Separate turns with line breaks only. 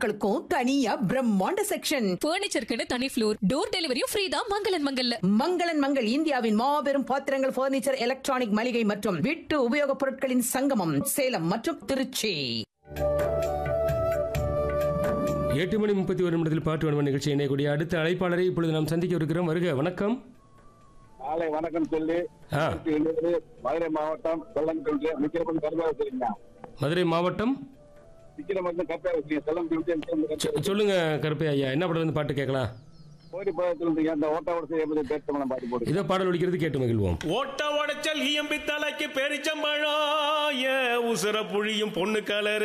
பொருட்களுக்கும் தனியா பிரம்மாண்ட செக்ஷன்
பர்னிச்சருக்குன்னு தனி ஃப்ளோர் டோர் டெலிவரியும் ஃப்ரீ தான் மங்களன் மங்கல்ல
மங்களன் மங்கள் இந்தியாவின் மாபெரும் பாத்திரங்கள் பர்னிச்சர் எலக்ட்ரானிக் மளிகை மற்றும் வீட்டு உபயோகப் பொருட்களின் சங்கமம் சேலம் மற்றும் திருச்சி
எட்டு மணி முப்பத்தி ஒரு நிமிடத்தில் பாட்டு வன்ம நிகழ்ச்சி இணையக்கூடிய அடுத்த அழைப்பாளரை இப்பொழுது நாம் சந்திக்க இருக்கிறோம் வருக வணக்கம்
காலை வணக்கம் சொல்லி
ஆ.
மதுரை மாவட்டம் செல்லம் தொழில் விக்கிரமன் கருதா வச்சிருக்கீங்க
மதுரை மாவட்டம்
விக்கிரமன் கருத்தா வச்சிருக்கீங்க செல்லம் தொழில்
சொ- சொல்லுங்க கருப்பை ஐயா என்ன படத்துல இருந்து பாட்டு கேட்கலாம்
கோரி பதத்தில் இருந்தீங்க அந்த ஓட்ட ஓட செய்ய பேசலாம் பாட்டு போடுங்க
இதோ பாடல் ஒலிக்கிறது கேட்டு மகிழ்வோம்
ஓட்ட உடைச்சல் ஈயம்பி தலைக்கு பெரிச்சம்பழம் ஏ உசுர புழியும் பொண்ணு கலரு